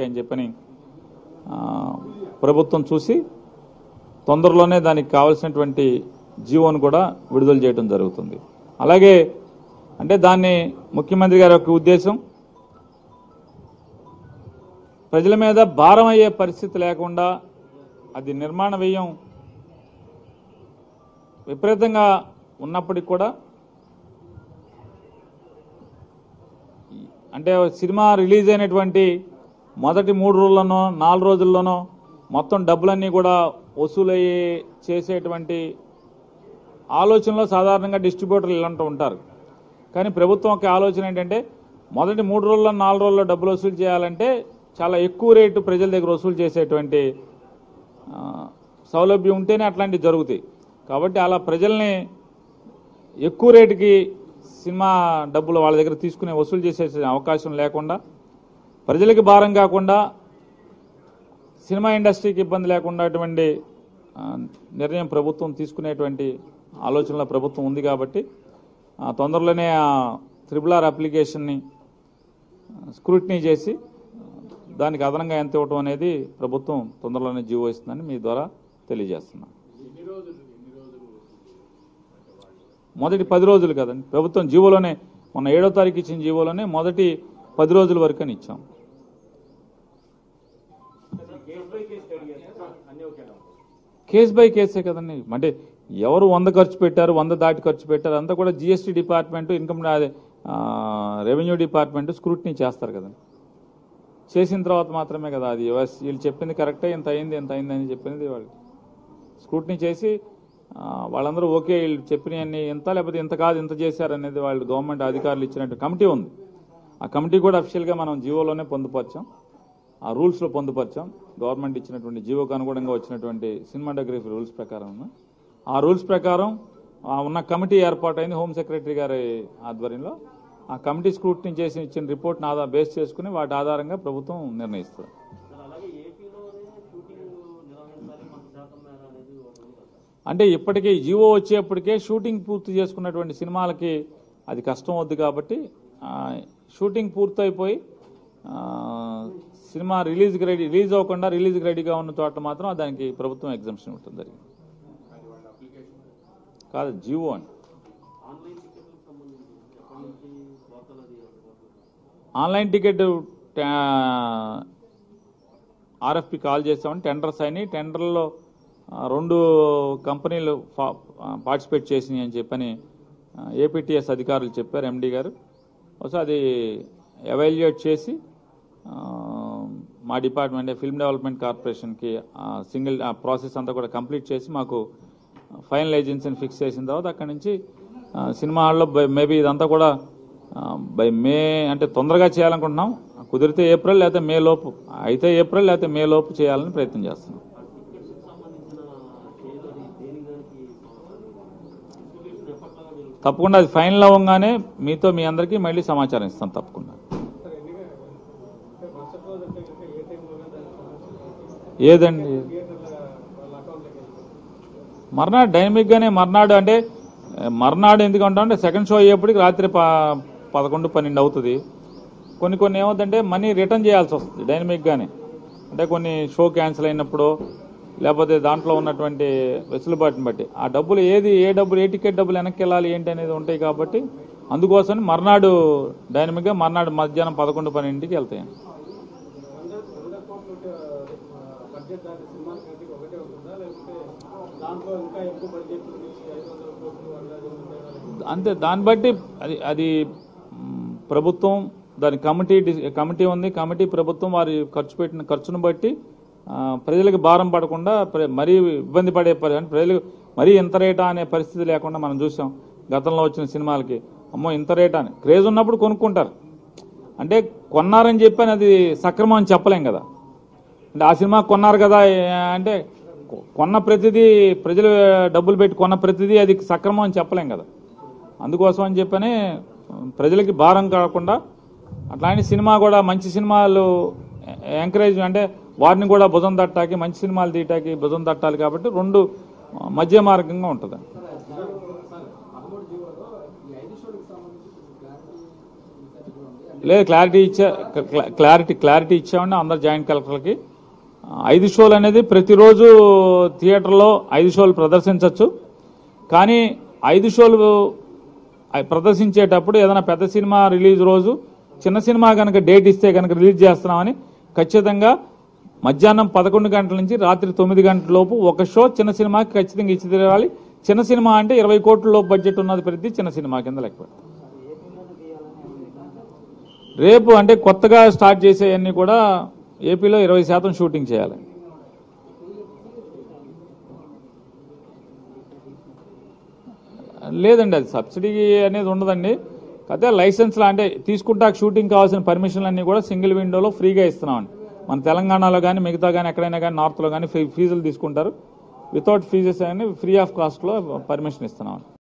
అని చెప్పని ఆ, ప్రభుత్వం చూసి తొందరలోనే దానికి కావాల్సినటువంటి జీవోను కూడా విడుదల చేయడం జరుగుతుంది అలాగే అంటే దాన్ని ముఖ్యమంత్రి గారి యొక్క ఉద్దేశం ప్రజల మీద భారం అయ్యే పరిస్థితి లేకుండా అది నిర్మాణ వ్యయం విపరీతంగా ఉన్నప్పటికి కూడా అంటే సినిమా రిలీజ్ అయినటువంటి మొదటి మూడు రోజుల్లోనో నాలుగు రోజుల్లోనో మొత్తం డబ్బులన్నీ కూడా వసూలయ్యి చేసేటువంటి ఆలోచనలో సాధారణంగా డిస్ట్రిబ్యూటర్లు ఇలాంటి ఉంటారు కానీ ప్రభుత్వం యొక్క ఆలోచన ఏంటంటే మొదటి మూడు రోజుల్లో నాలుగు రోజుల్లో డబ్బులు వసూలు చేయాలంటే చాలా ఎక్కువ రేటు ప్రజల దగ్గర వసూలు చేసేటువంటి ఆ, సౌలభ్యం ఉంటేనే అట్లాంటివి జరుగుతాయి కాబట్టి అలా ప్రజల్ని ఎక్కువ రేటుకి సినిమా డబ్బులు వాళ్ళ దగ్గర తీసుకునే వసూలు చేసే అవకాశం లేకుండా ప్రజలకి భారం కాకుండా సినిమా ఇండస్ట్రీకి ఇబ్బంది లేకుండా అటువంటి ఆ, నిర్ణయం ప్రభుత్వం తీసుకునేటువంటి ఆలోచనలో ప్రభుత్వం ఉంది కాబట్టి ఆ, తొందరలోనే ఆ త్రిబుల్ ఆర్ అప్లికేషన్ని స్క్రూటినీ చేసి దానికి అదనంగా ఎంత ఇవ్వటం అనేది ప్రభుత్వం తొందరలోనే జీవో ఇస్తుందని మీ ద్వారా తెలియజేస్తున్నాను మొదటి పది రోజులు కదండి ప్రభుత్వం జీవోలోనే మొన్న ఏడో తారీఖు ఇచ్చిన జీవోలోనే మొదటి పది రోజుల వరకు అని ఇచ్చాం కేస్ బై కేసే కదండి అంటే ఎవరు వంద ఖర్చు పెట్టారు వంద దాటి ఖర్చు పెట్టారు అంతా కూడా జిఎస్టీ డిపార్ట్మెంట్ ఇన్కమ్ అదే, ఆ, రెవెన్యూ డిపార్ట్మెంట్ స్క్రూటినీ చేస్తారు కదండి చేసిన తర్వాత మాత్రమే కదా అది ఎస్ వీళ్ళు చెప్పింది కరెక్టే ఇంత అయింది ఇంత అయింది అని చెప్పింది వాళ్ళు స్క్రూటినీ చేసి ఆ, వాళ్ళందరూ ఓకే వీళ్ళు చెప్పినవన్నీ ఇంత లేకపోతే ఇంత కాదు ఇంత చేశారు అనేది వాళ్ళు గవర్నమెంట్ అధికారులు ఇచ్చినట్టు కమిటీ ఉంది ఆ కమిటీ కూడా అఫిషియల్గా మనం జీవోలోనే పొందుపరిచాం ఆ రూల్స్లో పొందుపరిచాం గవర్నమెంట్ ఇచ్చినటువంటి జీవోకు అనుగుణంగా వచ్చినటువంటి సినిమాటోగ్రఫీ రూల్స్ ప్రకారం ఉన్నాయి. ఆ రూల్స్ ప్రకారం ఆ ఉన్న కమిటీ ఏర్పాటైంది హోమ్ సెక్రటరీ గారి ఆధ్వర్యంలో ఆ కమిటీ స్క్రూటినీ చేసి ఇచ్చిన రిపోర్ట్ని ఆధార బేస్ చేసుకుని వాటి ఆధారంగా ప్రభుత్వం నిర్ణయిస్తుంది సార్ అలాగే ఏపీలోనే షూటింగ్ నిర్వహించాలి కొంత శాతం మేర అనేది ఒక ఉంది కదా సార్. అంటే ఇప్పటికే జీవో వచ్చేప్పటికే షూటింగ్ పూర్తి చేసుకున్నటువంటి సినిమాలకి అది కష్టం అవుద్ది కాబట్టి ఆ, షూటింగ్ పూర్తయిపోయి ఆ, సినిమా రిలీజ్ రెడీ రిలీజ్ అవ్వకుండా రిలీజ్ రెడీగా ఉన్న చోట మాత్రం దానికి ప్రభుత్వం ఎగ్జామ్షన్ ఉంటుంది జరిగింది కాదు జీవో అని ఆన్లైన్ టికెట్లకు సంబంధించి ఎప్పటి నుంచి వార్తలు అది అందుబాటులో ఆన్లైన్ టికెట్ ఆర్ఎఫ్పి కాల్ చేస్తామని టెండర్స్ అయినాయి టెండర్లో ఆ, రెండు కంపెనీలు ఫా- ఆ, పార్టిసిపేట్ చేసినాయి అని చెప్పని ఏపీటీఎస్ అధికారులు చెప్పారు ఎండి గారు సో అది ఎవాల్యుయేట్ చేసి ఆ, మా డిపార్ట్మెంట్ ఫిల్మ్ డెవలప్మెంట్ కార్పొరేషన్కి సింగిల్ ప్రాసెస్ అంతా కూడా కంప్లీట్ చేసి మాకు ఫైనల్ ఏజెన్సీని ఫిక్స్ చేసిన తర్వాత అక్కడి నుంచి ఆ, సినిమా హాల్లో మేబీ ఇదంతా కూడా బై మే అంటే తొందరగా చేయాలనుకుంటున్నాం కుదిరితే ఏప్రిల్ లేకపోతే మే లోపు అయితే ఏప్రిల్ లేకపోతే మే లోపు చేయాలని ప్రయత్నం చేస్తున్నాం ఆ టికెట్స్కి సంబంధించిన షేర్ అది దేని దానికి డిస్ట్రిబ్యూషన్ ఎప్పట్లాగా జరుగుతుంది తప్పకుండా అది ఫైనల్ అవ్వగానే మీతో మీ అందరికీ మళ్ళీ సమాచారం ఇస్తాం తప్పకుండా ఏదండి మర్నాడు డైనమిక్గానే మర్నాడు అంటే ఏ, మర్నాడు ఎందుకు అంటే సెకండ్ షో అయ్యేప్పటికి రాత్రి ప పదకొండు పన్నెండు అవుతుంది కొన్ని కొన్ని ఏమవుతుందంటే మనీ రిటర్న్ చేయాల్సి వస్తుంది డైనమిక్గానే అంటే కొన్ని షో క్యాన్సిల్ అయినప్పుడు లేకపోతే దాంట్లో ఉన్నటువంటి వెసులుబాటుని బట్టి ఆ డబ్బులు ఏది ఏ డబ్బులు ఏ టికెట్ డబ్బులు వెనక్కి వెళ్ళాలి ఏంటి అనేది ఉంటాయి కాబట్టి అందుకోసం మర్నాడు డైనమిక్గా మర్నాడు మధ్యాహ్నం పదకొండు పన్నెండింటికి వెళ్తాయి బడ్జెట్ దాని సినిమా కంటే ఒకటే ఉంటుందా లేకపోతే దాంట్లో ఇంకా ఎక్కువ బడ్జెట్ నుంచి ఐదు వందల కోట్లు అందాజు ఉంటుందా అంతే దాన్ని బట్టి అది అది మ్, ప్రభుత్వం దాని కమిటీ డి- కమిటీ ఉంది కమిటీ ప్రభుత్వం వారి ఖర్చు పెట్టిన ఖర్చును బట్టి ఆ, ప్రజలకు భారం పడకుండా ప్ర- మరీ ఇబ్బంది పడే పరి అంటే ప్రజలు మరీ ఇంత రేటా అనే పరిస్థితి లేకుండా మనం చూసాం గతంలో వచ్చిన సినిమాలకి అమ్మో ఇంత రేటా అని క్రేజ్ ఉన్నప్పుడు కొనుక్కుంటారు అంటే కొన్నారని చెప్పి అది సక్రమం అని చెప్పలేం కదా అంటే ఆ సినిమా కొన్నారు కదా ఏ, అంటే కొ- కొన్న ప్రతిదీ ప్రజలు డబ్బులు పెట్టి కొన్న ప్రతిదీ అది సక్రమం అని చెప్పలేం కదా అందుకోసం అని చెప్పనే ప్రజలకి భారం కాకుండా అట్లాంటి సినిమా కూడా మంచి సినిమాలు ఎంకరేజ్ అంటే వారిని కూడా భుజం తట్టాకి మంచి సినిమాలు తీయటానికి భుజం తట్టాలి కాబట్టి రెండు ఆ, మధ్య మార్గంగా ఉంటుంది పదమూడు జీవోలో ఈ ఐదు షోలకు సంబంధించి క్లారిటీ ఇన్సెంటివ్ ఉంది అండ్ లేదు క్లారిటీ ఇచ్చా క్లా- క్లారిటీ క్లారిటీ ఇచ్చామండి అందరు జాయింట్ కలెక్టర్లకి ఐదు షోలు అనేది ప్రతిరోజు థియేటర్లో ఐదు షోలు ప్రదర్శించవచ్చు కానీ ఐదు షోలు అవి ప్రదర్శించేటప్పుడు ఏదైనా పెద్ద సినిమా రిలీజ్ రోజు చిన్న సినిమా కనుక డేట్ ఇస్తే కనుక రిలీజ్ చేస్తున్నామని ఖచ్చితంగా మధ్యాహ్నం పదకొండు గంటల నుంచి రాత్రి తొమ్మిది గంటల లోపు ఒక షో చిన్న సినిమాకి ఖచ్చితంగా ఇచ్చి తీరాలి చిన్న సినిమా అంటే ఇరవై కోట్ల లోపు బడ్జెట్ ఉన్నది ప్రతి చిన్న సినిమా కింద లెక్క పెడతాం. రేపు అంటే కొత్తగా స్టార్ట్ చేసేవన్నీ కూడా ఏపీలో ఇరవై శాతం షూటింగ్ చేయాలి లేదండి అది సబ్సిడీ అనేది ఉండదండి అయితే లైసెన్స్లో అంటే తీసుకుంటా షూటింగ్ కావాల్సిన పర్మిషన్లు అన్నీ కూడా సింగిల్ విండోలో ఫ్రీగా ఇస్తున్నామండి మన తెలంగాణలో కానీ మిగతా కానీ ఎక్కడైనా కానీ నార్త్లో కానీ ఫీజులు తీసుకుంటారు వితౌట్ ఫీజెస్ అని ఫ్రీ ఆఫ్ కాస్ట్లో పర్మిషన్ ఇస్తున్నాం